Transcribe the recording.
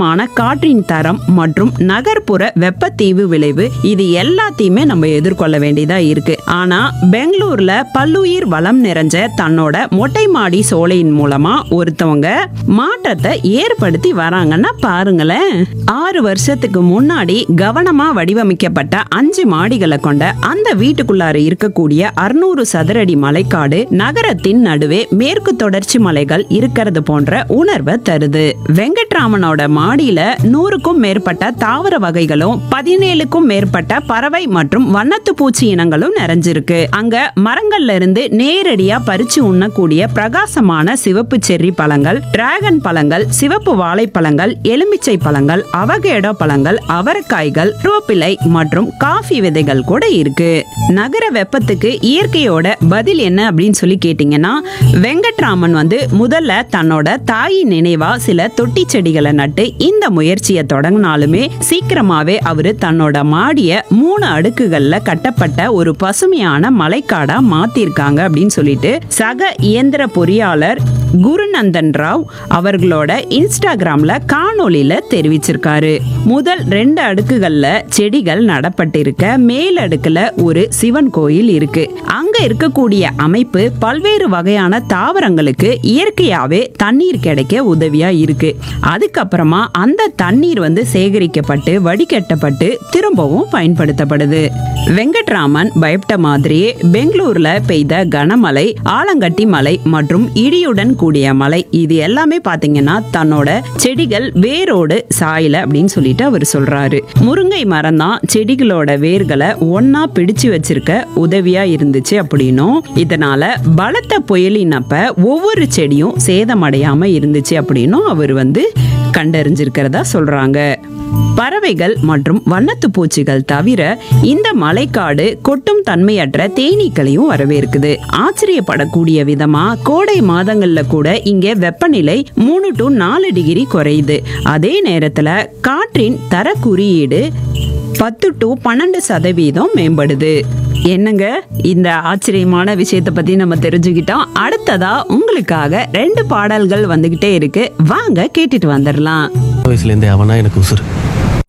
ஆன காற்றின் தரம் மற்றும் நகர்ப்புற வெப்பத்தீவு விளைவு இது எல்லாத்தையுமே நம்ம எதிர்கொள்ள வேண்டியதா இருக்கு ஆனா பெங்களூர்ல பல்லுயிர் வளம் நிறைஞ்ச தன்னோட மொட்டை மாடி சோலையின் மூலமா ஒருத்தவங்க மாற்றத்தை ஏற்படுத்தி வராங்கன்னா பாருங்களேன் ஆறு வருஷத்துக்கு முன்னாடி கவனமா வடிவமைக்கப்பட்ட அஞ்சு மாடிகளை கொண்ட அந்த வீட்டுக்குள்ளார இருக்கக்கூடிய அறுநூறு சதுரடி மலைக்காடு நகரத்தின் நடுவே மேற்கு தொடர்ச்சி மலைகள் இருக்கிறது போன்ற உணர்வை தருது வெங்கட்ராமனோட மாடியில நூறுக்கும் மேற்பட்ட தாவர வகைகளும் பதினேழுக்கும் மேற்பட்ட பறவை மற்றும் வண்ணத்து பூச்சி இனங்களும் நிறைஞ்சிருக்கு அங்க மரங்கள்ல இருந்து நேரடியா பறிச்சு உண்ணக்கூடிய பிரகாசமான சிவப்பு செர்ரி பழங்கள் டிராகன் பழங்கள் சிவப்பு வாழைப்பழங்கள் எலுமிச்சை பழங்கள் அவகேடோ பழங்கள் அவரைக்காய்கள் ரோப்பிலை மற்றும் காஃபி விதைகள் கூட இருக்கு நகர வெப்பத்துக்கு இயற்கையோட பதில் என்ன அப்படின்னு சொல்லி கேட்டீங்கன்னா வெங்கட்ராமன் வந்து முதல்ல தன்னோட தாயின் நினைவா சில தொட்டி செடிகளை நட்டு இந்த முயற்சியை தொடங்கினாலுமே சீக்கிரமாவே அவரு தன்னோட மாடிய மூணு அடுக்குகள்ல கட்டப்பட்ட ஒரு பசுமையான மலைக்காடா மாத்திருக்காங்க அப்படின்னு சொல்லிட்டு சக இயந்திர பொறியாளர் குருநந்தன் ராவ் அவர்களோட இன்ஸ்டாகிராம்ல காணொளியில தெரிவிச்சிருக்காரு முதல் ரெண்டு அடுக்குகள்ல செடிகள் நடப்பட்டிருக்க மேல் அடுக்குல ஒரு சிவன் கோயில் இருக்கு அங்க இருக்கக்கூடிய அமைப்பு பல்வேறு வகையான தாவரங்களுக்கு இயற்கையாவே தண்ணீர் கிடைக்க உதவியா இருக்கு அதுக்கப்புறமா அந்த தண்ணீர் வந்து சேகரிக்கப்பட்டு வடிகட்டப்பட்டு திரும்பவும் பயன்படுத்தப்படுது வெங்கட்ராமன் பயப்பட்ட மாதிரியே பெங்களூர்ல பெய்த கனமழை ஆலங்கட்டி மலை மற்றும் இடியுடன் கூடிய மலை இது எல்லாமே பாத்தீங்கன்னா தன்னோட செடிகள் வேரோடு சாயல அப்படின்னு சொல்லிட்டு அவர் சொல்றாரு முருங்கை மரம் தான் செடிகளோட வேர்களை ஒன்னா பிடிச்சு வச்சிருக்க உதவியா இருந்துச்சு அப்படின்னும் இதனால பலத்த புயலினப்ப ஒவ்வொரு செடியும் சேதமடையாம இருந்துச்சு அப்படின்னும் அவர் வந்து கண்டறிஞ்சிருக்கிறதா சொல்றாங்க பறவைகள் மற்றும் வண்ணத்து பூச்சிகள் தவிர இந்த மலைக்காடு கொட்டும் தன்மையற்ற தேனீக்களையும் வரவேற்குது ஆச்சரியப்படக்கூடிய விதமா கோடை மாதங்கள்ல கூட இங்க வெப்பநிலை மூணு டு நாலு டிகிரி குறையுது அதே நேரத்துல காற்றின் தர குறியீடு பத்து டு பன்னெண்டு சதவீதம் மேம்படுது என்னங்க இந்த ஆச்சரியமான விஷயத்தை பத்தி நம்ம தெரிஞ்சுக்கிட்டோம் அடுத்ததா உங்களுக்காக ரெண்டு பாடல்கள் வந்துகிட்டே இருக்கு வாங்க கேட்டுட்டு வந்துடலாம் வயசுலேருந்தே அவனா எனக்கு உசுறு